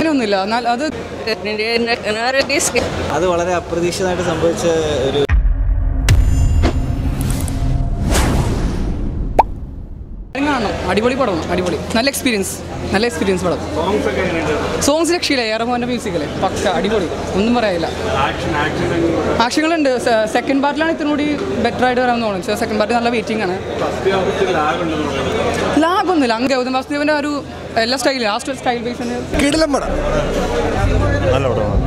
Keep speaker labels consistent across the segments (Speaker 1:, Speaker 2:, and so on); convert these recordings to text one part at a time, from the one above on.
Speaker 1: അങ്ങനെയൊന്നുമില്ല എന്നാൽ അത്
Speaker 2: അത് വളരെ അപ്രതീക്ഷിതമായിട്ട് സംഭവിച്ച ഒരു
Speaker 1: കാണണം അടിപൊളി പടമാണ് അടിപൊളി നല്ല എക്സ്പീരിയൻസ് നല്ല എക്സ്പീരിയൻസ് പടം സോങ്സ് രക്ഷയില്ല ഏറമോൻ്റെ മ്യൂസിക്കല്ലേ പക്ക അടിപൊളി ഒന്നും പറയാനില്ല ആക്ഷനുകളുണ്ട് സെക്കൻഡ് പാർട്ടിലാണ് ഇത്തിരി കൂടി ബെറ്റർ ആയിട്ട് വരാമെന്ന് തോന്നുന്നു സെക്കൻഡ് പാർട്ടി നല്ല വെയിറ്റിംഗ് ആണ് ലാഗ് ഒന്നുമില്ല അങ്ങ് ഗൗതം വാസുദേവൻ്റെ ഒരു എല്ലാ സ്റ്റൈലും ആ സ്റ്റൈൽ ബേസ്
Speaker 3: കിടിലം പടം
Speaker 4: നല്ല പടമാണ്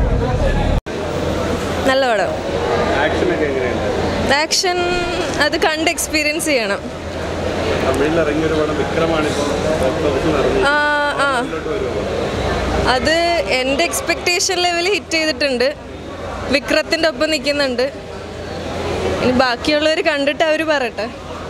Speaker 5: നല്ല പടം ആക്ഷൻ അത് കണ്ട് എക്സ്പീരിയൻസ് ചെയ്യണം ആ ആ അത് എൻ്റെ എക്സ്പെക്റ്റേഷൻ ലെവൽ ഹിറ്റ് ചെയ്തിട്ടുണ്ട് വിക്രത്തിൻ്റെ ഒപ്പം നിൽക്കുന്നുണ്ട് ഇനി ബാക്കിയുള്ളവർ കണ്ടിട്ട് അവർ പറയട്ടെ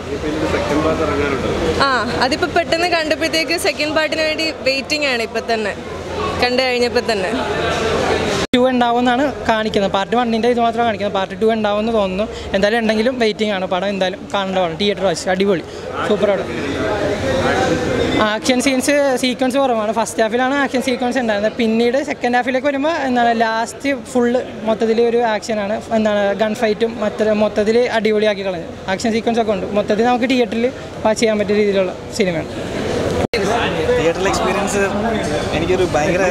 Speaker 5: ആ അതിപ്പോൾ പെട്ടെന്ന് കണ്ടപ്പോഴത്തേക്ക് സെക്കൻഡ് പാർട്ടിന് വേണ്ടി വെയിറ്റിംഗ് ആണ് ഇപ്പം തന്നെ കണ്ടു കഴിഞ്ഞപ്പോൾ തന്നെ
Speaker 6: ടു ഉണ്ടാവുമെന്നാണ് കാണിക്കുന്നത് പാർട്ട് വണ്ണിൻ്റെ ഇത് മാത്രമാണ് കാണിക്കുന്നത് പാർട്ട് ടു ഉണ്ടാവുമെന്ന് തോന്നുന്നു എന്തായാലും ഉണ്ടെങ്കിലും വെയിറ്റിംഗ് ആണ് പടം എന്തായാലും കാണേണ്ടതാണ് തിയേറ്റർ വാച്ച് അടിപൊളി സൂപ്പർ പടം ആക്ഷൻ സീൻസ് സീക്വൻസ് കുറവാണ് ഫസ്റ്റ് ഹാഫിലാണ് ആക്ഷൻ സീക്വൻസ് ഉണ്ടായിരുന്നത് പിന്നീട് സെക്കൻഡ് ഹാഫിലേക്ക് വരുമ്പോൾ എന്താണ് ലാസ്റ്റ് ഫുള്ള് മൊത്തത്തിൽ ഒരു ആക്ഷനാണ് എന്താണ് ഗൺ ഫൈറ്റും മറ്റേ മൊത്തത്തിൽ അടിപൊളിയാക്കി കളഞ്ഞു ആക്ഷൻ സീക്വൻസ് ഒക്കെ ഉണ്ട് മൊത്തത്തിൽ നമുക്ക് തിയേറ്ററിൽ വാച്ച് ചെയ്യാൻ പറ്റിയ രീതിയിലുള്ള സിനിമയാണ്
Speaker 2: തിയേറ്ററിൽ എക്സ്പീരിയൻസ് എനിക്കൊരു ഭയങ്കര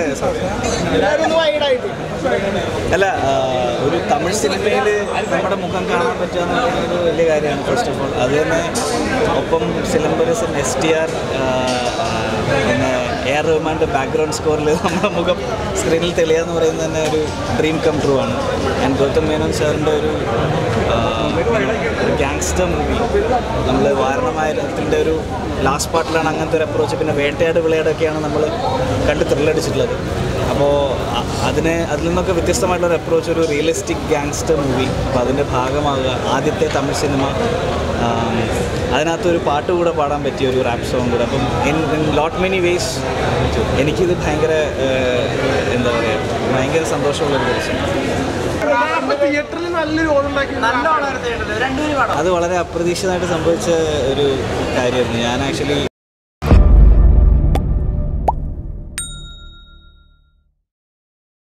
Speaker 2: അല്ല ആ, ഒരു തമിഴ് സിനിമയിൽ നമ്മുടെ മുഖം കാണാൻ പറ്റുക എന്ന് പറയുന്നത് ഒരു വലിയ കാര്യമാണ് ഫസ്റ്റ് ഓഫ് ഓൾ അത് തന്നെ ഒപ്പം സിലംബരസ് എസ് ടി ആർ പിന്നെ എ ആർ റഹ്മാൻ്റെ ബാക്ക്ഗ്രൗണ്ട് സ്കോറിൽ നമ്മുടെ മുഖം സ്ക്രീനിൽ തെളിയാന്ന് പറയുന്നത് തന്നെ ഒരു ഡ്രീം കം ട്രൂ ആണ് ഞാൻ ഗൗതം മേനോൻ സാറിൻ്റെ ഒരു ആ, ഒരു ഗ്യാങ്സ്റ്റർ മൂവി നമ്മൾ വാരണമായത്തിൻ്റെ ഒരു ലാസ്റ്റ് പാർട്ടിലാണ് അങ്ങനത്തെ ഒരു അപ്രോച്ച് പിന്നെ വേട്ടയാട് വിളയാടൊക്കെയാണ് നമ്മൾ കണ്ട് ത്രില്ലടിച്ചിട്ടുള്ളത് അപ്പോൾ അതിന് അതിൽ നിന്നൊക്കെ വ്യത്യസ്തമായിട്ടുള്ള ഒരു അപ്രോച്ച് ഒരു റിയലിസ്റ്റിക് ഗ്യാങ്സ്റ്റർ മൂവി അപ്പോൾ അതിൻ്റെ ഭാഗമാകുക ആദ്യത്തെ തമിഴ് സിനിമ ആം, അതിനകത്തൊരു പാട്ട് കൂടെ പാടാൻ പറ്റിയ ഒരു റാപ്പ് സോങ് കൂടെ അപ്പം in in lot many ways എനിക്കിത് ഭയങ്കര ഏഹ്, എന്താ പറയുക ഭയങ്കര സന്തോഷമുള്ളൊരു ദിവസം അത് വളരെ അപ്രതീക്ഷിതമായിട്ട് സംഭവിച്ച ഒരു കാര്യമായിരുന്നു ഞാൻ ആക്ച്വലി